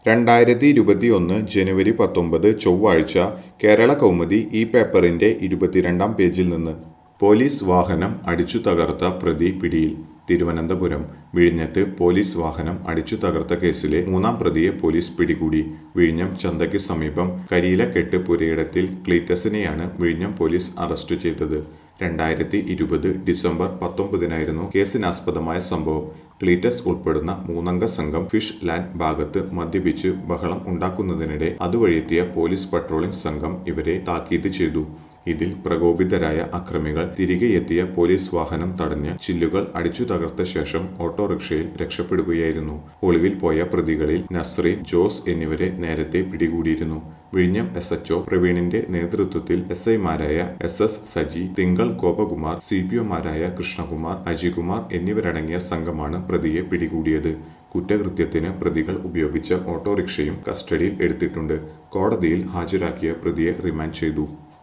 രണ്ടായിരത്തി ഇരുപത്തിയൊന്ന് ജനുവരി പത്തൊമ്പത് ചൊവ്വാഴ്ച കേരള കൗമുദി ഈ പേപ്പറിന്റെ ഇരുപത്തിരണ്ടാം പേജിൽ നിന്ന് പോലീസ് വാഹനം അടിച്ചു തകർത്ത പ്രതി പിടിയിൽ തിരുവനന്തപുരം വിഴിഞ്ഞത്ത് പോലീസ് വാഹനം അടിച്ചു തകർത്ത കേസിലെ മൂന്നാം പ്രതിയെ പോലീസ് പിടികൂടി വിഴിഞ്ഞം ചന്തയ്ക്ക് സമീപം കരിയിലക്കെട്ട് പുരയിടത്തിൽ ക്ലീറ്റസിനെയാണ് വിഴിഞ്ഞം പോലീസ് അറസ്റ്റ് ചെയ്തത് രണ്ടായിരത്തി ഇരുപത് ഡിസംബർ പത്തൊമ്പതിനായിരുന്നു കേസിനാസ്പദമായ സംഭവം ക്ലീറ്റസ് ഉൾപ്പെടുന്ന മൂന്നംഗ സംഘം ഫിഷ് ലാൻഡ് ഭാഗത്ത് മദ്യപിച്ച് ബഹളം ഉണ്ടാക്കുന്നതിനിടെ അതുവഴിയെത്തിയ പോലീസ് പട്രോളിംഗ് സംഘം ഇവരെ താക്കീത് ചെയ്തു ഇതിൽ പ്രകോപിതരായ അക്രമികൾ തിരികെ എത്തിയ പോലീസ് വാഹനം തടഞ്ഞ് ചില്ലുകൾ അടിച്ചു തകർത്ത ശേഷം ഓട്ടോറിക്ഷയിൽ രക്ഷപ്പെടുകയായിരുന്നു ഒളിവിൽ പോയ പ്രതികളിൽ നസ്രീൻ ജോസ് എന്നിവരെ നേരത്തെ പിടികൂടിയിരുന്നു വിഴിഞ്ഞം എസ് എച്ച്ഒ പ്രവീണിന്റെ നേതൃത്വത്തിൽ എസ് ഐമാരായ എസ് എസ് സജി തിങ്കൾ ഗോപകുമാർ സി പി ഒമാരായ കൃഷ്ണകുമാർ അജികുമാർ എന്നിവരടങ്ങിയ സംഘമാണ് പ്രതിയെ പിടികൂടിയത് കുറ്റകൃത്യത്തിന് പ്രതികൾ ഉപയോഗിച്ച ഓട്ടോറിക്ഷയും കസ്റ്റഡിയിൽ എടുത്തിട്ടുണ്ട് കോടതിയിൽ ഹാജരാക്കിയ പ്രതിയെ റിമാൻഡ് ചെയ്തു